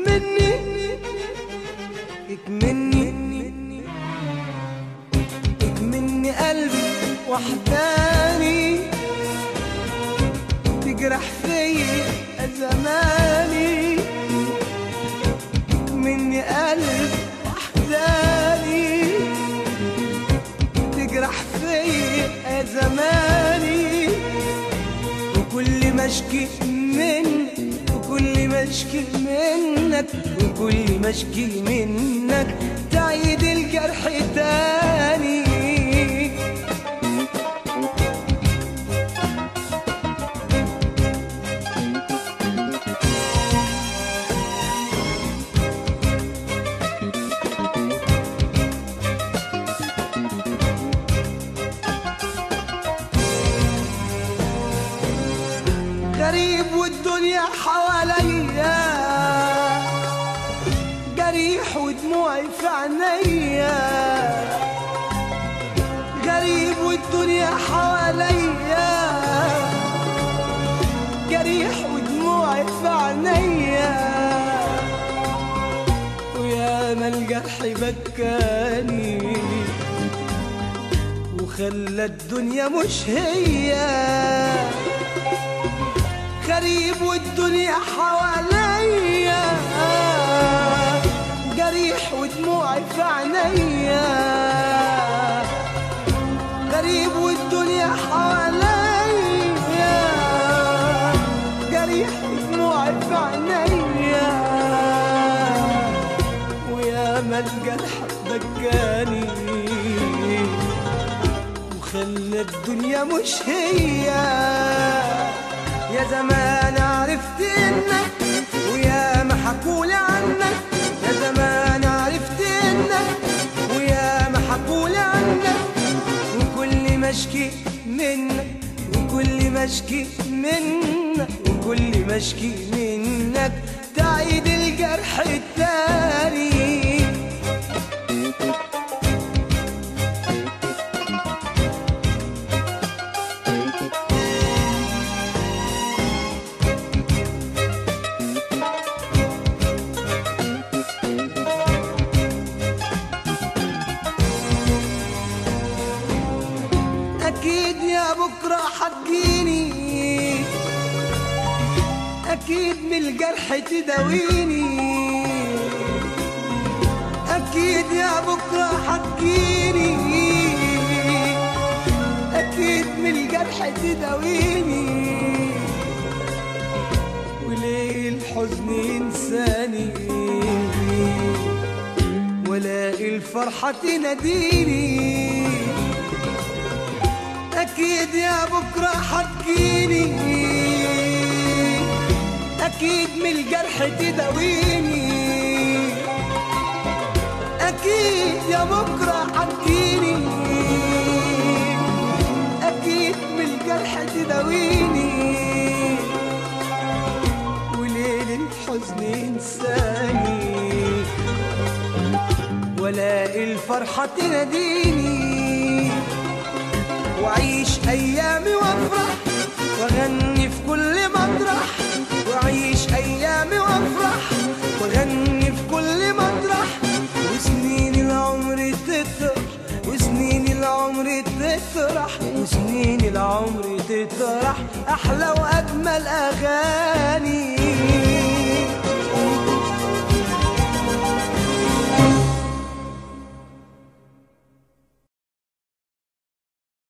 اكمني اكمني اكمني قلبي وحداني تجرح فيا زماني مني قلب وحداني تجرح فيا زماني وكل ما اشكي منك وكل ما اشكي منك وكل ما اشكي منك تعيد الجرح تاني غريب والدنيا حواليا جريح ودموعي في عينيا غريب والدنيا حواليا جريح ودموعي في عينيا ويا ما الجرح بكاني وخلى الدنيا مش هي غريب والدنيا حواليا جريح ودموعي في عينيا غريب والدنيا حواليا جريح ودموعي في عينيا ويا ما الجرح بكاني وخلى الدنيا مش هي يا زمان عرفت انك ويا ما حكولي عنك يا زمان عرفت انك ويا ما حكولي عنك وكل ما اشكي منك وكل ما اشكي منك وكل ما اشكي منك تعيد الجرح التاني أكيد يا بكرة حتجيني أكيد من الجرح تداويني أكيد يا بكرة حتجيني أكيد من الجرح تداويني وليه الحزن ينساني ولاقي الفرحة تناديني أكيد يا بكرة حتجيني أكيد من الجرح تداويني أكيد يا بكرة حتجيني أكيد من الجرح تداويني وليل الحزن ينساني ولاقي الفرحة تناديني وأعيش أيامي وأفرح وأغني في كل مطرح وأعيش أيامي وأفرح وأغني في كل مطرح وسنين العمر تطرح وسنين العمر تطرح وسنين العمر تطرح أحلى وأجمل أغاني